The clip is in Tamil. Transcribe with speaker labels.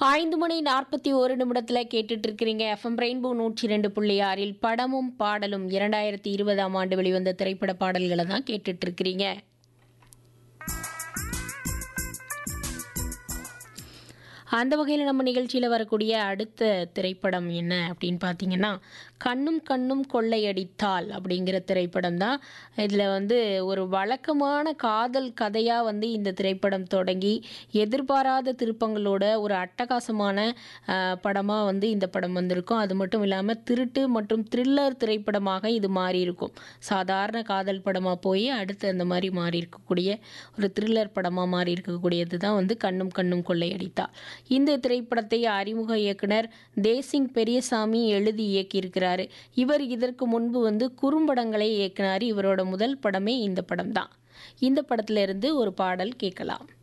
Speaker 1: ஐந்து மணி நாற்பத்தி ஒரு நிமிடத்தில் கேட்டுட்டு இருக்கிறீங்க எஃப்எம் ரெயின்போ நூற்றி ரெண்டு புள்ளி ஆறில் படமும் பாடலும் இரண்டாயிரத்தி இருபதாம் ஆண்டு வெளிவந்த திரைப்பட பாடல்களை தான் கேட்டுட்டு இருக்கிறீங்க அந்த வகையில் நம்ம நிகழ்ச்சியில் வரக்கூடிய அடுத்த திரைப்படம் என்ன அப்படின்னு பார்த்தீங்கன்னா கண்ணும் கண்ணும் கொள்ளையடித்தால் அப்படிங்கிற திரைப்படம் தான் இதில் வந்து ஒரு வழக்கமான காதல் கதையாக வந்து இந்த திரைப்படம் தொடங்கி எதிர்பாராத திருப்பங்களோட ஒரு அட்டகாசமான படமாக வந்து இந்த படம் வந்திருக்கும் அது மட்டும் இல்லாமல் திருட்டு மற்றும் த்ரில்லர் திரைப்படமாக இது மாறி இருக்கும் சாதாரண காதல் படமாக போய் அடுத்து அந்த மாதிரி மாறி இருக்கக்கூடிய ஒரு த்ரில்லர் படமாக மாறி இருக்கக்கூடியது தான் வந்து கண்ணும் கண்ணும் கொள்ளையடித்தா இந்த திரைப்படத்தை அறிமுக இயக்குனர் தேசிங் பெரியசாமி எழுதி இயக்கியிருக்கிறாரு இவர் இதற்கு முன்பு வந்து குறும்படங்களை இயக்குனார் இவரோட முதல் படமே இந்த படம் தான் இந்த படத்துல இருந்து ஒரு பாடல் கேட்கலாம்